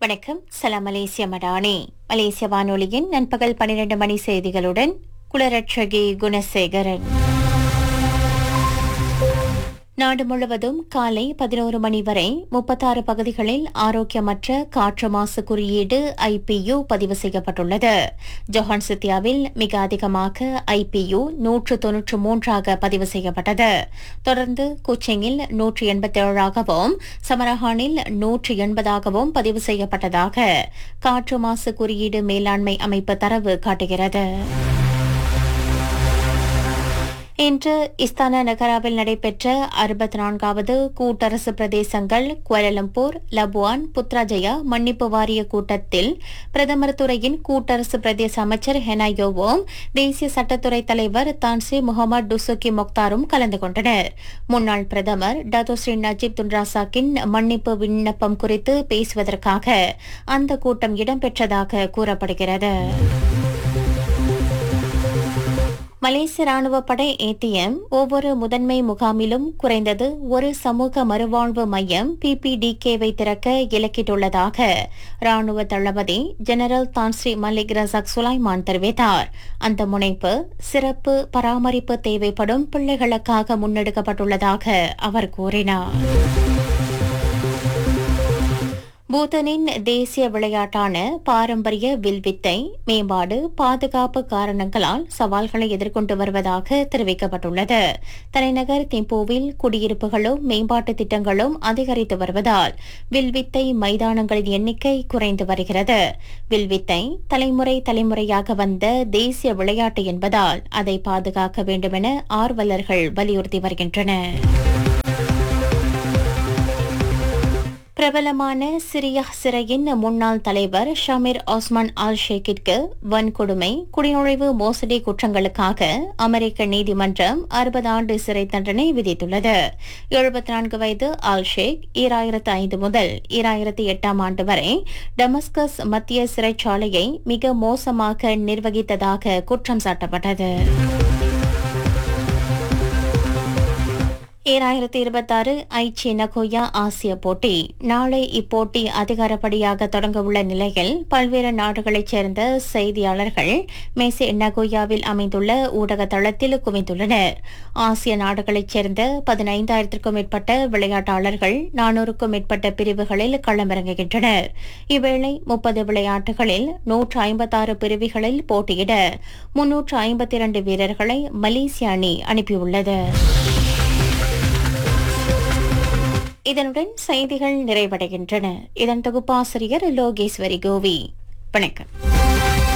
வணக்கம் சலாம் மலேசிய மடானி மலேசிய வானொலியின் நண்பகல் பன்னிரண்டு மணி செய்திகளுடன் குலரட்சகி குணசேகரன் நாடு முழுவதும் காலை பதினோரு மணி வரை முப்பத்தாறு பகுதிகளில் ஆரோக்கியமற்ற காற்று மாசு குறியீடு ஐபியு பதிவு செய்யப்பட்டுள்ளது ஜொஹான் சித்தியாவில் மிக அதிகமாக ஐபியு நூற்று தொன்னூற்று மூன்றாக பதிவு செய்யப்பட்டது தொடர்ந்து குச்சிங்கில் நூற்று எண்பத்தி ஏழாகவும் சமரஹானில் நூற்று எண்பதாகவும் பதிவு செய்யப்பட்டதாக காற்று மாசு குறியீடு மேலாண்மை அமைப்பு தரவு காட்டுகிறது இன்று இஸ்தானா நகராவில் நடைபெற்ற அறுபத்தி நான்காவது கூட்டரசு பிரதேசங்கள் குவாலலம்பூர் லபுவான் புத்ராஜயா மன்னிப்பு வாரிய கூட்டத்தில் பிரதமர் துறையின் கூட்டரசு பிரதேச அமைச்சர் ஹெனாயோவும் தேசிய சட்டத்துறை தலைவர் தான்சி முகமது டுசுகி மொக்தாரும் கலந்து கொண்டனர் முன்னாள் பிரதமர் டதோ ஸ்ரீ நஜீப் துன்ராசாக்கின் மன்னிப்பு விண்ணப்பம் குறித்து பேசுவதற்காக அந்த கூட்டம் இடம்பெற்றதாக கூறப்படுகிறது மலேசிய ராணுவ படை ஏடிஎம் ஒவ்வொரு முதன்மை முகாமிலும் குறைந்தது ஒரு சமூக மறுவாழ்வு மையம் பிபிடிகேவை திறக்க இலக்கிட்டுள்ளதாக ராணுவ தளபதி general Tan Sri Malik Razak Sulaiman தெரிவித்தார் அந்த முனைப்பு சிறப்பு பராமரிப்பு தேவைப்படும் பிள்ளைகளுக்காக முன்னெடுக்கப்பட்டுள்ளதாக அவர் கூறினார் பூட்டனின் தேசிய விளையாட்டான பாரம்பரிய வில்வித்தை மேம்பாடு பாதுகாப்பு காரணங்களால் சவால்களை எதிர்கொண்டு வருவதாக தெரிவிக்கப்பட்டுள்ளது தலைநகர் திம்போவில் குடியிருப்புகளும் மேம்பாட்டு திட்டங்களும் அதிகரித்து வருவதால் வில்வித்தை மைதானங்களின் எண்ணிக்கை குறைந்து வருகிறது வில்வித்தை தலைமுறை தலைமுறையாக வந்த தேசிய விளையாட்டு என்பதால் அதை பாதுகாக்க வேண்டுமென ஆர்வலர்கள் வலியுறுத்தி வருகின்றனர் பிரபலமான சிரியா சிறையின் முன்னாள் தலைவர் ஷமீர் ஆஸ்மான் அல் ஷேக்கிற்கு வன்கொடுமை குடிநுழைவு மோசடி குற்றங்களுக்காக அமெரிக்க நீதிமன்றம் அறுபது ஆண்டு சிறை தண்டனை விதித்துள்ளது எழுபத்தி நான்கு வயது அல் ஷேக் ஈராயிரத்து ஐந்து முதல் ஈராயிரத்து எட்டாம் ஆண்டு வரை டமஸ்கஸ் மத்திய சிறைச்சாலையை மிக மோசமாக நிர்வகித்ததாக குற்றம் சாட்டப்பட்டது ஈராயிரத்தி இருபத்தாறு ஐச்சி நகோயா ஆசிய போட்டி நாளை இப்போட்டி அதிகாரப்படியாக தொடங்க உள்ள நிலையில் பல்வேறு நாடுகளைச் சேர்ந்த செய்தியாளர்கள் மேசி நகோயாவில் அமைந்துள்ள ஊடக தளத்தில் குவிந்துள்ளனர் ஆசிய நாடுகளைச் சேர்ந்த பதினைந்தாயிரத்திற்கும் மேற்பட்ட விளையாட்டாளர்கள் நானூறுக்கும் மேற்பட்ட பிரிவுகளில் களமிறங்குகின்றனர் இவ்வேளை முப்பது விளையாட்டுகளில் நூற்று ஐம்பத்தாறு பிரிவுகளில் போட்டியிட முன்னூற்று ஐம்பத்தி இரண்டு வீரர்களை மலேசிய அணி அனுப்பியுள்ளது இதனுடன் செய்திகள் நிறைவடைகின்றன இதன் தொகுப்பாசிரியர் லோகேஸ்வரி கோவி வணக்கம்